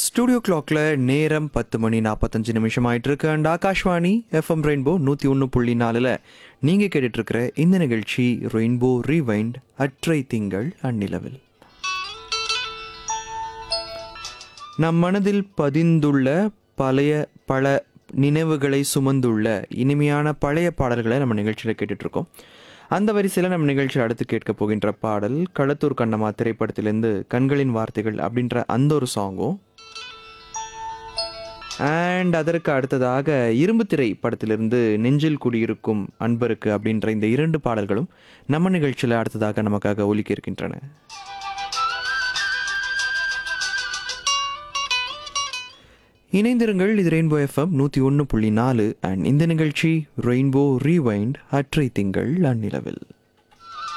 studio கிளாக்ல நேரம் பத்து மணி நாற்பத்தஞ்சு நிமிஷம் ஆயிட்டு இருக்கு அண்ட் ஆகாஷ்வாணி எஃப்எம் ரெயின்போ நூற்றி ஒன்று புள்ளி நாலில் நீங்கள் கேட்டுட்டு இருக்கிற இந்த நிகழ்ச்சி ரெயின்போ ரீவைண்ட் அற்றை திங்கள் அந்நிலவில் நம் மனதில் பதிந்துள்ள பழைய பல நினைவுகளை சுமந்துள்ள இனிமையான பழைய பாடல்களை நம்ம நிகழ்ச்சியில் கேட்டுட்ருக்கோம் அந்த வரிசையில் நம்ம நிகழ்ச்சியில் அடுத்து கேட்க போகின்ற பாடல் களத்தூர் கண்ணம்மா திரைப்படத்திலேருந்து கண்களின் வார்த்தைகள் அப்படின்ற அந்த ஒரு சாங்கும் அண்ட் அதற்கு அடுத்ததாக இரும்பு திரை படத்திலிருந்து நெஞ்சில் குடியிருக்கும் அன்பருக்கு அப்படின்ற இந்த இரண்டு பாடல்களும் நம்ம நிகழ்ச்சியில் அடுத்ததாக நமக்காக ஒலிக்க இருக்கின்றன இணைந்திருங்கள் இது ரெயின்போ எஃப்எம் நூற்றி ஒன்று புள்ளி நாலு அண்ட் இந்த நிகழ்ச்சி ரெயின்போ ரீவைண்ட் அற்றை திங்கள் அந்நிலவில்